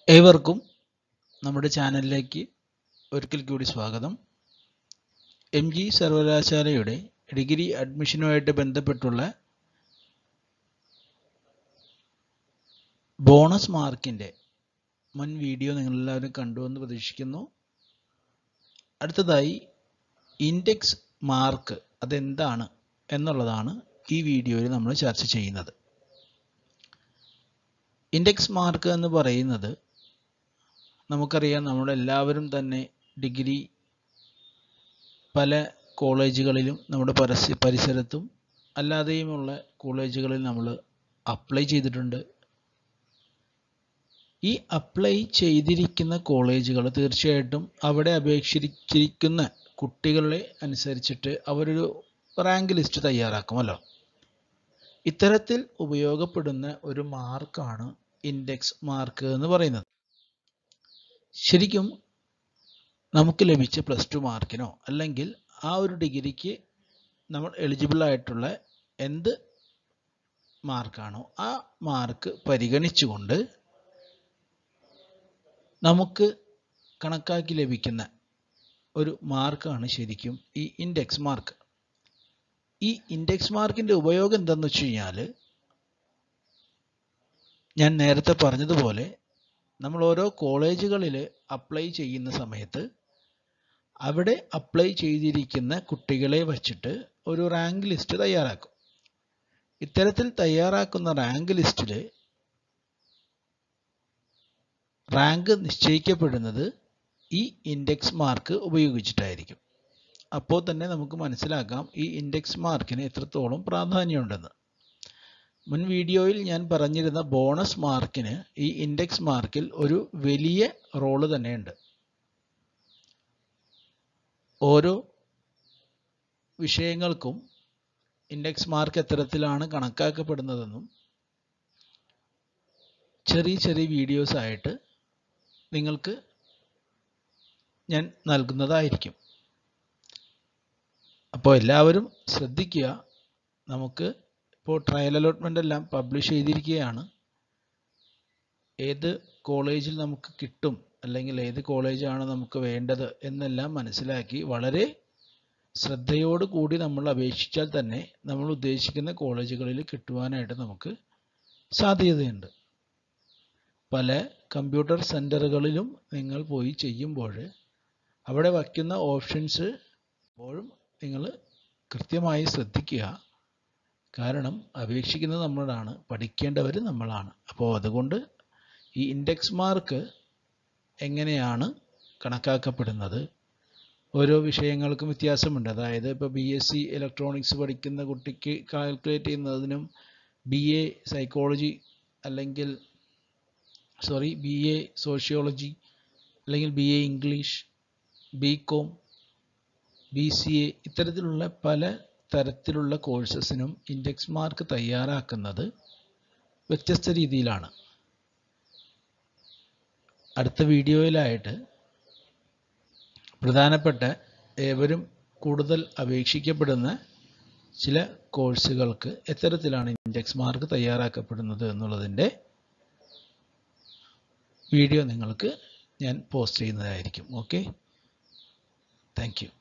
ഏവർക്കും നമ്മുടെ ചാനലിലേക്ക് ഒരിക്കൽ കൂടി സ്വാഗതം എം ജി സർവകലാശാലയുടെ ഡിഗ്രി അഡ്മിഷനുമായിട്ട് ബന്ധപ്പെട്ടുള്ള ബോണസ് മാർക്കിൻ്റെ മുൻ വീഡിയോ നിങ്ങളെല്ലാവരും കണ്ടുവെന്ന് പ്രതീക്ഷിക്കുന്നു അടുത്തതായി ഇൻഡെക്സ് മാർക്ക് അതെന്താണ് എന്നുള്ളതാണ് ഈ വീഡിയോയിൽ നമ്മൾ ചർച്ച ചെയ്യുന്നത് ഇൻഡെക്സ് മാർക്ക് എന്ന് പറയുന്നത് നമുക്കറിയാം നമ്മളെല്ലാവരും തന്നെ ഡിഗ്രി പല കോളേജുകളിലും നമ്മുടെ പരസ്യ പരിസരത്തും അല്ലാതെയുമുള്ള കോളേജുകളിൽ നമ്മൾ അപ്ലൈ ചെയ്തിട്ടുണ്ട് ഈ അപ്ലൈ ചെയ്തിരിക്കുന്ന കോളേജുകൾ തീർച്ചയായിട്ടും അവിടെ അപേക്ഷിച്ചിരിക്കുന്ന കുട്ടികളെ അനുസരിച്ചിട്ട് അവരൊരു റാങ്ക് ലിസ്റ്റ് തയ്യാറാക്കുമല്ലോ ഇത്തരത്തിൽ ഉപയോഗപ്പെടുന്ന ഒരു മാർക്കാണ് ഇൻഡെക്സ് മാർക്ക് എന്ന് പറയുന്നത് ശരിക്കും നമുക്ക് ലഭിച്ച പ്ലസ് ടു മാർക്കിനോ അല്ലെങ്കിൽ ആ ഒരു ഡിഗ്രിക്ക് നമ്മൾ എലിജിബിൾ ആയിട്ടുള്ള എന്ത് മാർക്കാണോ ആ മാർക്ക് പരിഗണിച്ചുകൊണ്ട് നമുക്ക് കണക്കാക്കി ലഭിക്കുന്ന ഒരു മാർക്കാണ് ശരിക്കും ഈ ഇൻഡെക്സ് മാർക്ക് ഈ ഇൻഡെക്സ് മാർക്കിൻ്റെ ഉപയോഗം എന്താണെന്ന് വെച്ച് കഴിഞ്ഞാൽ ഞാൻ നേരത്തെ പറഞ്ഞതുപോലെ നമ്മൾ ഓരോ കോളേജുകളിൽ അപ്ലൈ ചെയ്യുന്ന സമയത്ത് അവിടെ അപ്ലൈ ചെയ്തിരിക്കുന്ന കുട്ടികളെ വച്ചിട്ട് ഒരു റാങ്ക് ലിസ്റ്റ് തയ്യാറാക്കും ഇത്തരത്തിൽ തയ്യാറാക്കുന്ന റാങ്ക് ലിസ്റ്റിൽ റാങ്ക് നിശ്ചയിക്കപ്പെടുന്നത് ഈ ഇൻഡെക്സ് മാർക്ക് ഉപയോഗിച്ചിട്ടായിരിക്കും അപ്പോൾ തന്നെ നമുക്ക് മനസ്സിലാക്കാം ഈ ഇൻഡെക്സ് മാർക്കിന് എത്രത്തോളം പ്രാധാന്യമുണ്ടെന്ന് മുൻ വീഡിയോയിൽ ഞാൻ പറഞ്ഞിരുന്ന ബോണസ് മാർക്കിന് ഈ ഇൻഡെക്സ് മാർക്കിൽ ഒരു വലിയ റോള് തന്നെയുണ്ട് ഓരോ വിഷയങ്ങൾക്കും ഇൻഡെക്സ് മാർക്ക് എത്തരത്തിലാണ് കണക്കാക്കപ്പെടുന്നതെന്നും ചെറിയ ചെറിയ വീഡിയോസ് ആയിട്ട് നിങ്ങൾക്ക് ഞാൻ നൽകുന്നതായിരിക്കും അപ്പോൾ എല്ലാവരും ശ്രദ്ധിക്കുക നമുക്ക് ഇപ്പോൾ ട്രയൽ അലോട്ട്മെൻ്റ് എല്ലാം പബ്ലിഷ് ചെയ്തിരിക്കുകയാണ് ഏത് കോളേജിൽ നമുക്ക് കിട്ടും അല്ലെങ്കിൽ ഏത് കോളേജാണ് നമുക്ക് വേണ്ടത് എന്നെല്ലാം മനസ്സിലാക്കി വളരെ ശ്രദ്ധയോട് കൂടി നമ്മൾ അപേക്ഷിച്ചാൽ തന്നെ നമ്മൾ ഉദ്ദേശിക്കുന്ന കോളേജുകളിൽ കിട്ടുവാനായിട്ട് നമുക്ക് സാധ്യതയുണ്ട് പല കമ്പ്യൂട്ടർ സെൻറ്ററുകളിലും നിങ്ങൾ പോയി ചെയ്യുമ്പോൾ അവിടെ വയ്ക്കുന്ന ഓപ്ഷൻസ് എപ്പോഴും നിങ്ങൾ കൃത്യമായി ശ്രദ്ധിക്കുക കാരണം അപേക്ഷിക്കുന്നത് നമ്മളാണ് പഠിക്കേണ്ടവർ നമ്മളാണ് അപ്പോൾ അതുകൊണ്ട് ഈ ഇൻഡെക്സ് മാർക്ക് എങ്ങനെയാണ് കണക്കാക്കപ്പെടുന്നത് ഓരോ വിഷയങ്ങൾക്കും വ്യത്യാസമുണ്ട് അതായത് ഇപ്പോൾ ബി എസ് സി ഇലക്ട്രോണിക്സ് പഠിക്കുന്ന കുട്ടിക്ക് കാൽക്കുലേറ്റ് ചെയ്യുന്നതിനും ബി എ സൈക്കോളജി അല്ലെങ്കിൽ സോറി ബി എ സോഷ്യോളജി അല്ലെങ്കിൽ B A English B com B C A ഇത്തരത്തിലുള്ള പല തരത്തിലുള്ള കോഴ്സസിനും ഇൻഡെക്സ് മാർക്ക് തയ്യാറാക്കുന്നത് വ്യത്യസ്ത രീതിയിലാണ് അടുത്ത വീഡിയോയിലായിട്ട് പ്രധാനപ്പെട്ട ഏവരും കൂടുതൽ അപേക്ഷിക്കപ്പെടുന്ന ചില കോഴ്സുകൾക്ക് എത്തരത്തിലാണ് ഇൻഡെക്സ് മാർക്ക് തയ്യാറാക്കപ്പെടുന്നത് എന്നുള്ളതിൻ്റെ വീഡിയോ നിങ്ങൾക്ക് ഞാൻ പോസ്റ്റ് ചെയ്യുന്നതായിരിക്കും ഓക്കെ താങ്ക് യു